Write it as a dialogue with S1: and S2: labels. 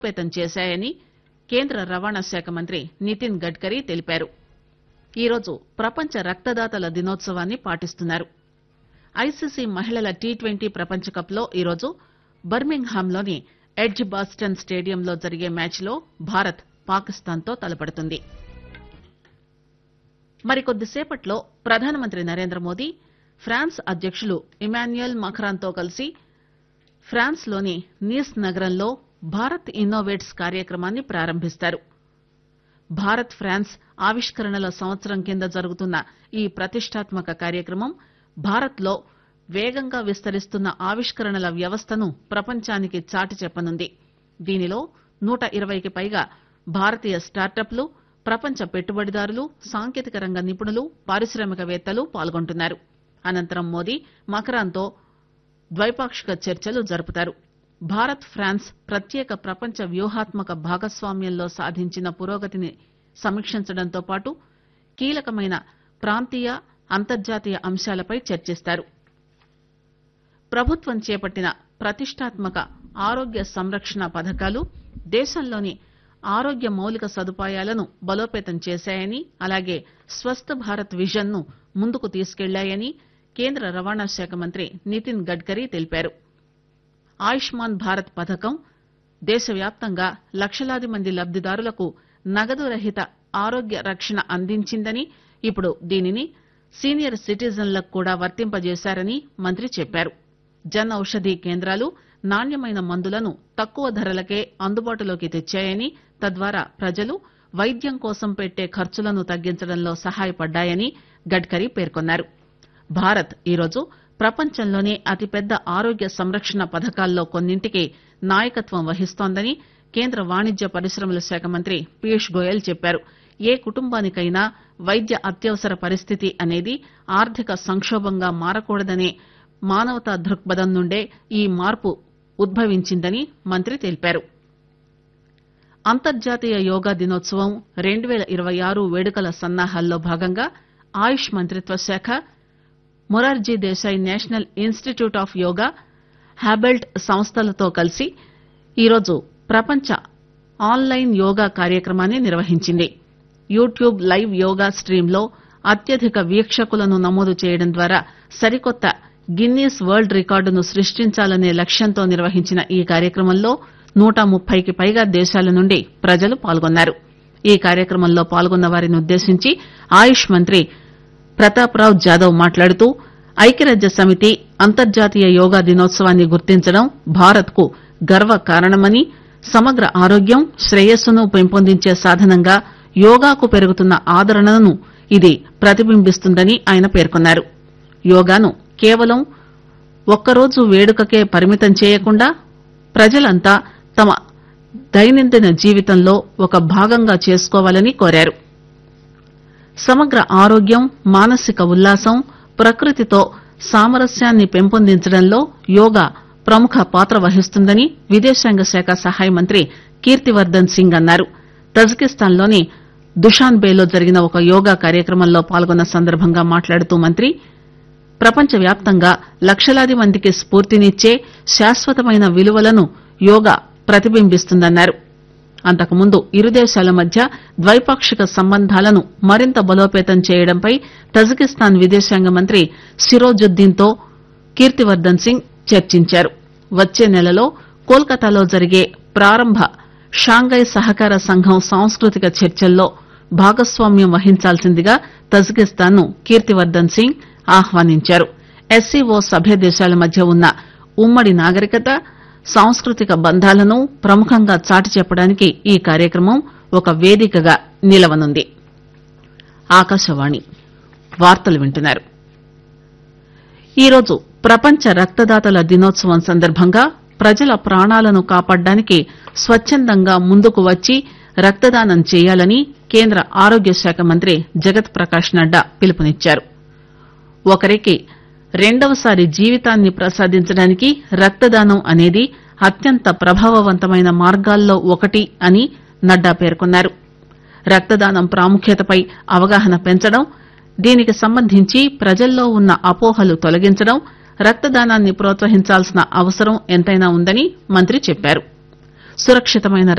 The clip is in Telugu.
S1: బలోపేతం చేశాయని కేంద్ర రవాణా శాఖ మంత్రి నితిన్ గడ్కరీ తెలిపారు ఈరోజు ప్రపంచ రక్తదాతల దినోత్సవాన్ని పాటిస్తున్నారు ఐసీసీ మహిళల టీ ట్వంటీ ప్రపంచ కప్ లో ఈరోజు బర్మింగ్ హామ్ లోని ఎడ్జ్ బాస్టన్ స్టేడియంలో జరిగే మ్యాచ్ లో భారత్ పాకిస్తాన్ తో తలపడుతుంది మరికొద్దిసేపట్లో ప్రధానమంత్రి నరేంద్ర మోదీ ఫ్రాన్స్ అధ్యకులు ఇమాన్యుయల్ మఖ్రాన్ తో కలిసి ఫ్రాన్స్ లోని నీస్ నగరంలో భారత్ ఇన్నోవేట్స్ కార్యక్రమాన్ని ప్రారంభిస్తారు భారత్ ఫ్రాన్స్ ఆవిష్కరణల సంవత్సరం కింద జరుగుతున్న ఈ ప్రతిష్టాత్మక కార్యక్రమం భారత్ లో వేగంగా విస్తరిస్తున్న ఆవిష్కరణల వ్యవస్థను ప్రపంచానికి చాటి చెప్పనుంది దీనిలో నూట ఇరవైకి పైగా భారతీయ స్టార్టప్లు ప్రపంచ పెట్టుబడిదారులు సాంకేతిక రంగ నిపుణులు పారిశ్రామికవేత్తలు పాల్గొంటున్నారు అనంతరం మోదీ మకరాన్తో ద్వైపాక్షిక చర్చలు జరుపుతారు భారత్ ఫ్రాన్స్ ప్రత్యేక ప్రపంచ వ్యూహాత్మక భాగస్వామ్యంలో సాధించిన పురోగతిని సమీక్షించడంతో పాటు కీలకమైన ప్రాంతీయ అంతర్జాతీయ అంశాలపై చర్చిస్తారు ప్రభుత్వం చేపట్టిన ప్రతిష్టాత్మక ఆరోగ్య సంరక్షణ పథకాలు దేశంలోని ఆరోగ్య మౌలిక సదుపాయాలను బలోపేతం చేశాయని అలాగే స్వస్థ భారత్ విజన్ ను ముందుకు తీసుకెళ్లాయని కేంద్ర రవాణా శాఖ మంత్రి నితిన్ గడ్కరీ తెలిపారు ఆయుష్మాన్ భారత్ పథకం దేశవ్యాప్తంగా లక్షలాది మంది లబ్దిదారులకు నగదు రహిత ఆరోగ్య రక్షణ అందించిందని ఇప్పుడు దీనిని సీనియర్ సిటిజన్లకు కూడా వర్తింపజేశారని మంత్రి చెప్పారు జన్ ఔషధీ కేంద్రాలు నాణ్యమైన మందులను తక్కువ ధరలకే అందుబాటులోకి తెచ్చాయని తద్వారా ప్రజలు వైద్యం కోసం పెట్టే ఖర్చులను తగ్గించడంలో సహాయపడ్డాయని గడ్కరీ పేర్కొన్నారు భారత్ ఈరోజు ప్రపంచంలోనే అతిపెద్ద ఆరోగ్య సంరక్షణ పథకాల్లో కొన్నింటికి నాయకత్వం వహిస్తోందని కేంద్ర వాణిజ్య పరిశ్రమల శాఖ మంత్రి పీయూష్ గోయల్ చెప్పారు ఏ కుటుంబానికైనా వైద్య అత్యవసర పరిస్థితి అనేది ఆర్థిక సంక్షోభంగా మారకూడదనే మానవతా దృక్పథం నుండే ఈ మార్పు ఉద్భవించిందని మంత్రి తెలిపారు అంతర్జాతీయ యోగా దినోత్సవం రెండు పేల ఇరవై ఆరు వేడుకల సన్నాహాల్లో భాగంగా ఆయుష్ మంత్రిత్వ శాఖ Morarji Desai national institute of yoga హ్యాబెల్ట్ సంస్థలతో కలిసి ఈరోజు ప్రపంచ ఆన్లైన్ యోగా కార్యక్రమాన్ని నిర్వహించింది యూట్యూబ్ లైవ్ యోగా స్ట్రీంలో అత్యధిక వీక్షకులను నమోదు చేయడం ద్వారా సరికొత్త గిన్నీస్ వరల్డ్ రికార్డును సృష్టించాలనే లక్ష్యంతో నిర్వహించిన ఈ కార్యక్రమంలో నూట ముప్పైకి పైగా దేశాల నుండి ప్రజలు పాల్గొన్నారు ఈ కార్యక్రమంలో పాల్గొన్న వారిని ఉద్దేశించి ఆయుష్ మంత్రి ప్రతాప్రావ్ జాదవ్ మాట్లాడుతూ ఐక్యరాజ్య సమితి అంతర్జాతీయ యోగా దినోత్సవాన్ని గుర్తించడం భారత్ కు గర్వ కారణమని సమగ్ర ఆరోగ్యం శ్రేయస్సును పెంపొందించే సాధనంగా యోగాకు పెరుగుతున్న ఆదరణను ఇది ప్రతిబింబిస్తుందని ఆయన పేర్కొన్నారు యోగాను కేవలం ఒక్కరోజు వేడుకకే పరిమితం చేయకుండా ప్రజలంతా తమ దైనందిన జీవితంలో ఒక భాగంగా చేసుకోవాలని కోరారు సమగ్ర ఆరోగ్యం మానసిక ఉల్లాసం ప్రకృతితో సామరస్యాన్ని పెంపొందించడంలో యోగా ప్రముఖ పాత్ర వహిస్తుందని విదేశాంగ శాఖ సహాయ మంత్రి కీర్తివర్దన్ సింగ్ అన్నారు తజకిస్తాన్లోని దుషాన్బేలో జరిగిన ఒక యోగా కార్యక్రమంలో పాల్గొన్న సందర్భంగా మాట్లాడుతూ మంత్రి ప్రపంచవ్యాప్తంగా లక్షలాది మందికి స్ఫూర్తినిచ్చే శాశ్వతమైన విలువలను యోగా ప్రతిబింబిస్తుందన్నారు అంతకుముందు ఇరు దేశాల మధ్య ద్వైపాక్షిక సంబంధాలను మరింత బలోపేతం చేయడంపై తజకిస్తాన్ విదేశాంగ మంత్రి సిరోజుద్దీన్ తో కీర్తివర్దన్ సింగ్ చర్చించారు వచ్చే నెలలో కోల్కతాలో జరిగే ప్రారంభ షాంఘై సహకార సంఘం సాంస్కృతిక చర్చల్లో భాగస్వామ్యం వహించాల్సిందిగా తజకిస్తాన్ ను కీర్తివర్దన్ సింగ్ ఆహ్వానించారు ఎస్సీఓ సభ్య దేశాల మధ్య ఉన్న ఉమ్మడి నాగరికత సాంస్కృతిక బంధాలను ప్రముఖంగా చాటి చెప్పడానికి ఈ కార్యక్రమం ఒక వేదికగా నిలవనుంది ఆకాశవాణి వార్తలు వింటున్నారు ఈరోజు ప్రపంచ రక్తదాతల దినోత్సవం సందర్భంగా ప్రజల ప్రాణాలను కాపాడడానికి స్వచ్చందంగా ముందుకు వచ్చి రక్తదానం చేయాలని కేంద్ర ఆరోగ్య శాఖ మంత్రి జగత్ ప్రకాష్ నడ్డా పిలుపునిచ్చారు ఒకరికి రెండవసారి జీవితాన్ని ప్రసాదించడానికి రక్తదానం అనేది అత్యంత ప్రభావవంతమైన మార్గాల్లో ఒకటి అని నడ్డా పేర్కొన్నారు రక్తదానం ప్రాముఖ్యతపై అవగాహన పెంచడం దీనికి సంబంధించి ప్రజల్లో ఉన్న అపోహలు తొలగించడం రక్తదానాన్ని ప్రోత్సహించాల్సిన అవసరం ఎంతైనా ఉందని మంత్రి చెప్పారు సురక్షితమైన